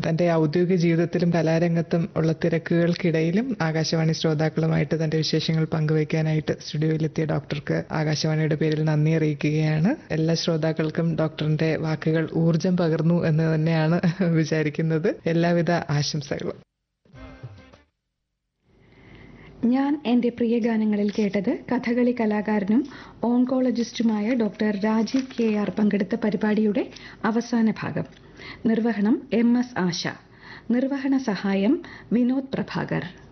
തന്റെ ഔദ്യോഗിക ജീവിതത്തിലും കലാരംഗത്തും ഉള്ള തിരക്കുകൾക്കിടയിലും ആകാശവാണി ശ്രോതാക്കളുമായിട്ട് തന്റെ വിശേഷങ്ങൾ പങ്കുവയ്ക്കാനായിട്ട് സ്റ്റുഡിയോയിലെത്തിയ ഡോക്ടർക്ക് ആകാശവാണിയുടെ പേരിൽ നന്ദി അറിയിക്കുകയാണ് എല്ലാ ശ്രോതാക്കൾക്കും ഡോക്ടറിന്റെ വാക്കുകൾ ഊർജം പകർന്നു എന്ന് തന്നെയാണ് വിചാരിക്കുന്നത് എല്ലാവിധ ആശംസകളും ഞാൻ എൻ്റെ പ്രിയ ഗാനങ്ങളിൽ കേട്ടത് കഥകളി കലാകാരനും ഓങ്കോളജിസ്റ്റുമായ ഡോക്ടർ രാജീവ് കെ ആർ പങ്കെടുത്ത പരിപാടിയുടെ അവസാന ഭാഗം നിർവഹണം എം എസ് ആശ നിർവഹണ സഹായം വിനോദ് പ്രഭാകർ